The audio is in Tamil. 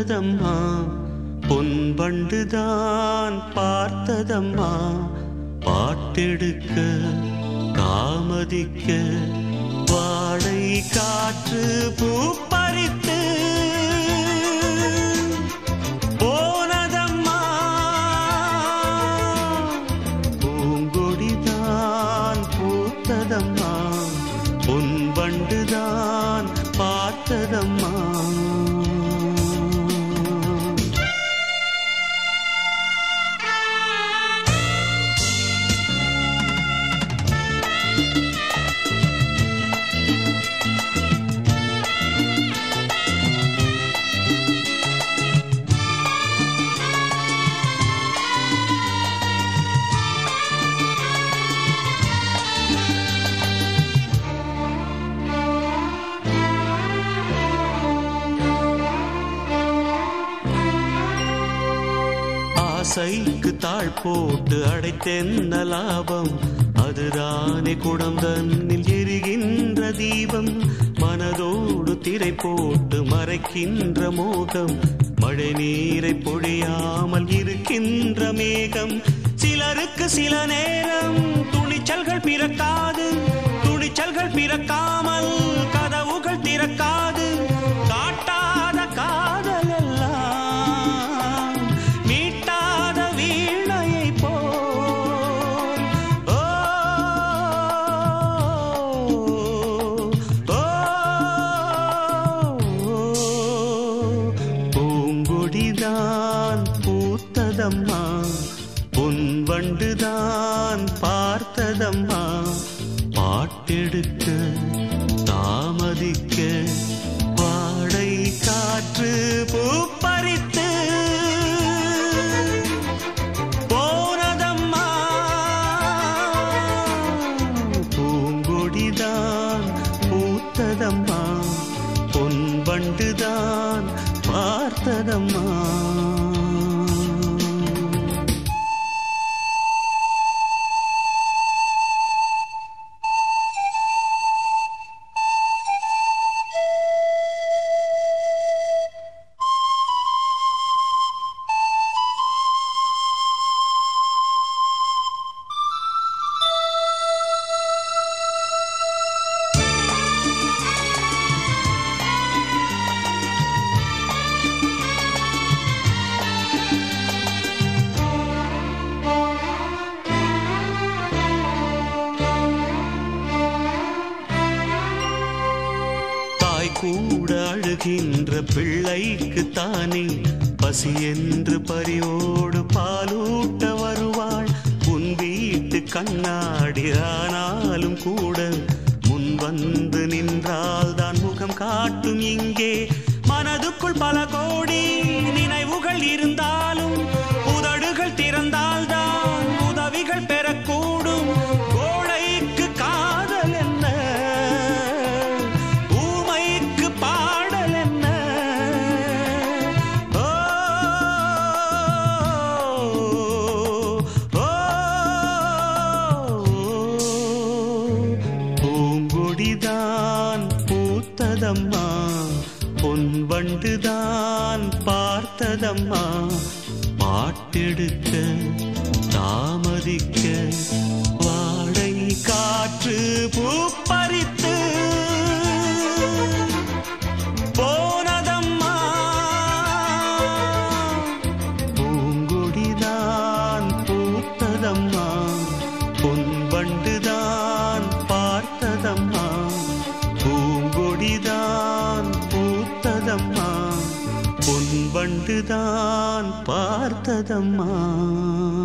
பூத்ததம்மா பொன்பண்டுதான் பார்த்ததம்மா பாட்டெடுக்க தாமதிக்க வாடை காற்று பூப்பறித்து போனதம்மா பூங்கொடிதான் பூத்ததம்மா பொன்பண்டுதான் பார்த்ததம்மா ஆசைக்கு தாழ் போட்டு அடைத்தென்ன லாபம் அதுதானே குடம் தன்னில் எரிகின்ற தீபம் மனதோடு திரை போட்டு மறைக்கின்ற மோகம் மழை நீரை பொழியாமல் இருக்கின்ற மேகம் சிலருக்கு சில நேரம் துணிச்சல்கள் பிறக்காது துணிச்சல்கள் பிறக்காமல் கதவுகள் திறக்காது காட்டாத காதல் எல்லாம் மீட்டாத வீணையை போல் ஓ, ஓ, பூங்கொடிதான் பூத்ததம்மா பொன்வண்டுதான் பார்த்ததம்மா பாட்டெடுக்க தாமதிக்க வாடை காற்று பூப்பறித்து போனதம்மா பூங்கொடிதான் பூத்ததம்மா பொன்பண்டுதான் பார்த்ததம்மா தாய் கூட அழுகின்ற பிள்ளைக்கு தானே பசி என்று பரியோடு பாலூட்ட வருவாள் உன் வீட்டு கண்ணாடி ஆனாலும் கூட முன் வந்து நின்றால் தான் முகம் காட்டும் இங்கே மனதுக்குள் பல கோடி நினைவுகள் இருந்தாலும் உதடுகள் திறந்தால்தான் உதவிகள் பெறக்கூடும் கோடைக்கு காதல் என்ன ஊமைக்கு பாடல் என்ன ஓ, ஓ, பூங்கொடிதான் பூத்ததம்மா பொன்வண்டுதான் பார்த்ததம்மா பாட்டெடுக்க தாமதிக்க வாடை காற்று பூப்பறித்து போனதம்மா பூங்கொடிதான் பூத்ததம்மா பொன்வண்டுதான் பார்த்ததம்மா பூங்கொடிதான் பூத்ததம்மா பொன்வண்டுதான் பார்த்ததம்மா